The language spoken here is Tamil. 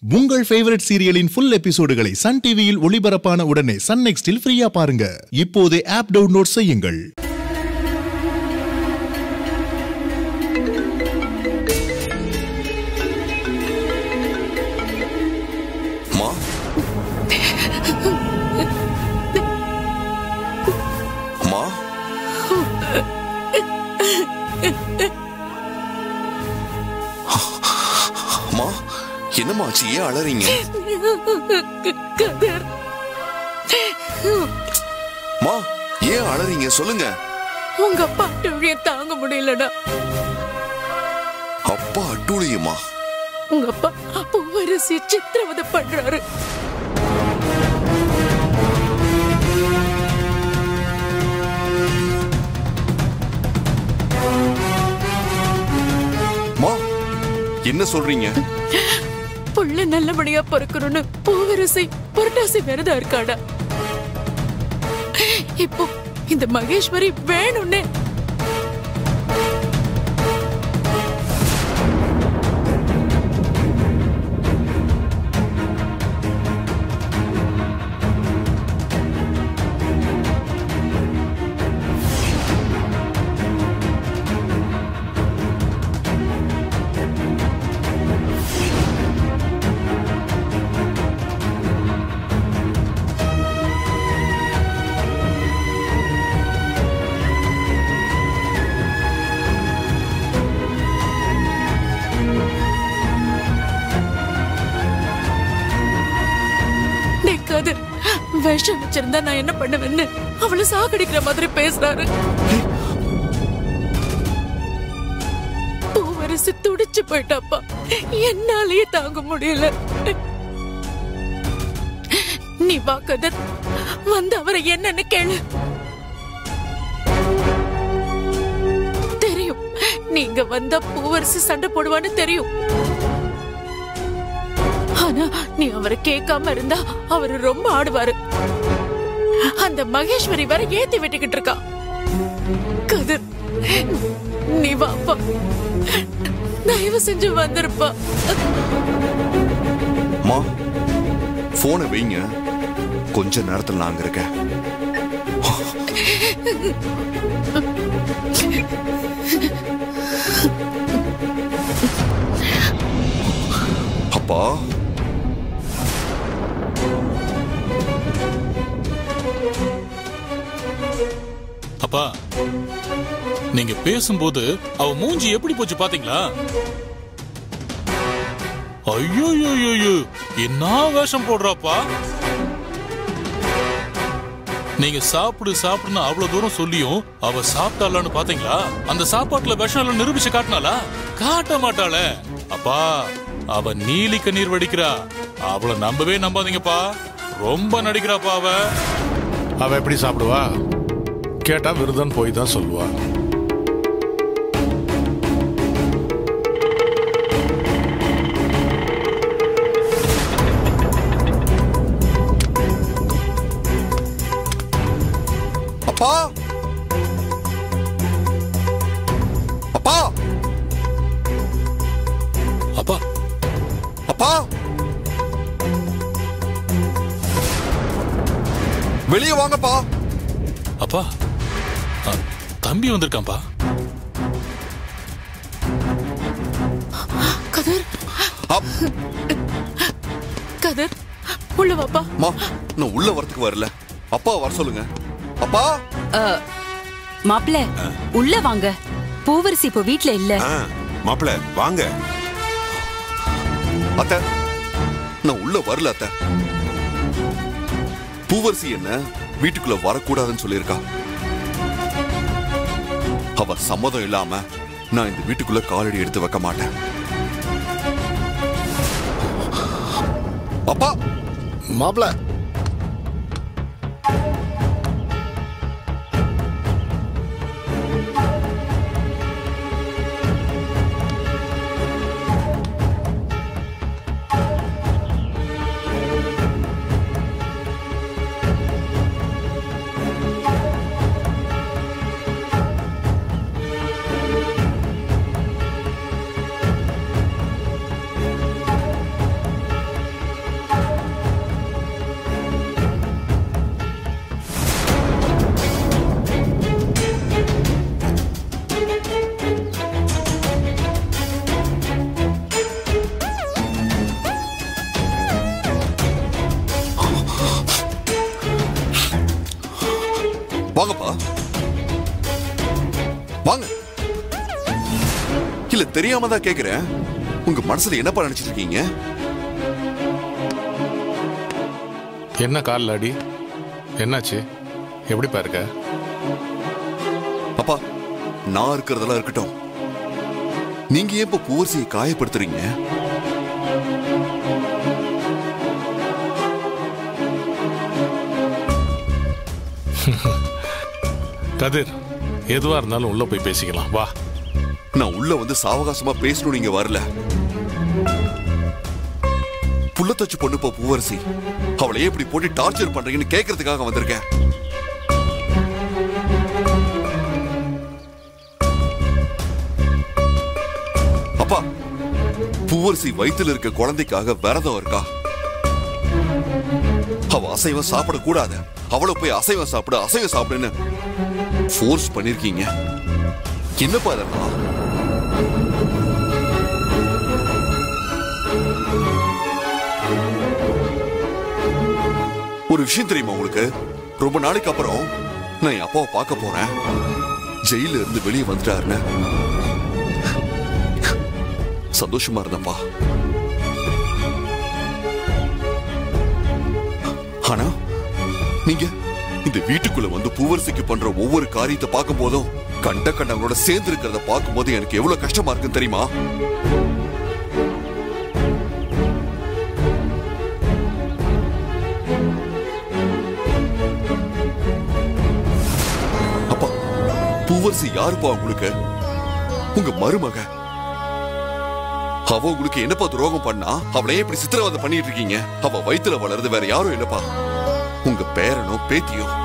உங்கள் ஃபேவரட் சீரியலின் ஃபுல் எபிசோடுகளை சன் டிவியில் ஒளிபரப்பான உடனே சன் நெக்ஸ்டில் ஃப்ரீயா பாருங்க இப்போதே ஆப் டவுன்லோட் செய்யுங்கள் மா மா மா என்னம்மா ஆச்சு ஏன் அழறீங்க கதர் மா ஏன் அழறீங்க சொல்லுங்க உங்க அப்பா அட்டூழிய தாங்க முடியலடா அப்பா அட்டூழியம்மா உங்க அப்பா பூவரசி சித்திரவதை பண்றாரு மா என்ன சொல்றீங்க புள்ள நல்லபடியா பிறக்கணும்னு பூவரசி புரட்டாசி விரதம் இருக்காடா இப்போ இந்த மகேஸ்வரி வேணும்னே டேய் கதிர் விஷம் வச்சிருந்தா நான் என்ன பண்ணுவேன்னு அவளை சாகடிக்கிற மாதிரி பேசுறாரு பூவரசி துடிச்சு போயிட்டாப்பா என்னாலேயே தாங்க முடியல நீ வா கதிர் வந்து அவரை என்னன்னு கேளு தெரியும் நீங்க வந்தா பூவரசி சண்டை போடுவான்னு தெரியும் ஆனா நீ அவரை கேட்காம இருந்தா அவரு ரொம்ப ஆடுவாரு அந்த மகேஸ்வரி வர ஏத்தி விட்டுக்கிட்டு இருக்கா கதிர் நீ வாப்பா தயவு செஞ்சு வந்திருப்பா மா போனை வைங்க கொஞ்ச நேரத்துல நான் அங்க இருக்கேன் அப்பா அப்பா நீங்க பேசும்போது அவ மூஞ்சி எப்படி போச்சு பாத்தீங்களா ஐயோ ஐயோ என்ன வேஷம் போடுறாப்பா நீங்க சாப்பிடு சாப்பிடுன்னு அவ்வளவு தூரம் சொல்லியும் அவ சாப்பிட்டாளான்னு பாத்தீங்களா அந்த சாப்பாட்டுல விஷம் எல்லாம் நிரூபிச்சு காட்டினாளா காட்ட மாட்டாளே அப்பா அவ நீலி கண்ணீர் வடிக்கிறா அவளை நம்பவே நம்பாதீங்கப்பா ரொம்ப நடிக்கிறாப்பா அவ அவ எப்படி சாப்பிடுவா கேட்டா விருதன் போய் தான் சொல்லுவா அப்பா அப்பா அப்பா அப்பா வெளியே வாங்கப்பா அப்பா அ, தம்பி வந்திருக்கான்ப்பா கதிர் அப்- கதிர் உள்ள வாப்பா அம்மா நான் உள்ள வரதுக்கு வரல அப்பா வர சொல்லுங்க அப்பா மாப்பிள உள்ள வாங்க பூவரசி இப்போ வீட்ல இல்ல ஆ மாப்பிள வாங்க அத்த நான் உள்ள வரல அத்த பூவரசி என்ன வீட்டுக்குள்ள வரக்கூடாதுன்னு சொல்லியிருக்கா அவ சம்மதம் இல்லாம நான் இந்த வீட்டுக்குள்ள காலடி எடுத்து வைக்க மாட்டேன் அப்பா மாப்பிள வாங்கப்பா வாங்க இல்ல தெரியாம தான் கேக்குறேன் உங்க மனசுல என்னப்பா நினைச்சிட்டு இருக்கீங்க என்ன காலில் அடி என்னாச்சு எப்படிப்பா இருக்க அப்பா நான் இருக்கிறதெல்லாம் இருக்கட்டும் நீங்க ஏன் இப்ப பூவரசியை காயப்படுத்துறீங்க கதிர் எதுவா இருந்தாலும் உள்ள போய் பேசிக்கலாம் வா நான் உள்ள வந்து சாவகாசமா பேசணும் நீங்க வரல புள்ளத்தச்சு பொண்ணுப்பா பூவரசி அவளையே இப்படி போட்டு டார்ச்சர் பண்றீங்கன்னு கேட்கறதுக்காக வந்திருக்கேன் அப்பா பூவரசி வயித்துல இருக்க குழந்தைக்காக விரதம் இருக்கா அவ அசைவம் சாப்பிடக்கூடாது அவளை போய் அசைவம் சாப்பிடு அசைவம் சாப்பிடுன்னு ஃபோர்ஸ் பண்ணிருக்கீங்க என்னப்பா அதெல்லாம் ஒரு விஷயம் தெரியுமா உங்களுக்கு ரொம்ப நாளைக்கு அப்புறம் நான் என் அப்பாவை பார்க்க போறேன் ஜெயில இருந்து வெளியே வந்துட்டாருன்னு சந்தோஷமா இருந்தப்பா ஆனா நீங்க இந்த வீட்டுக்குள்ள வந்து பூவரசிக்கு பண்ற ஒவ்வொரு காரியத்தை பார்க்கும் போதும் கண்ட கண்டவங்களோட சேர்ந்து இருக்கிறத பார்க்கும் போது எனக்கு எவ்வளவு கஷ்டமா இருக்குன்னு தெரியுமா அப்பா பூவரசி யாருப்பா உங்களுக்கு உங்க மருமக அவ உங்களுக்கு என்னப்பா துரோகம் பண்ணா அவளையே இப்படி சித்திரவதை பண்ணிட்டு இருக்கீங்க அவ வயித்துல வளருது வேற யாரும் இல்லப்பா உங்க பேரனோ பேத்தியோ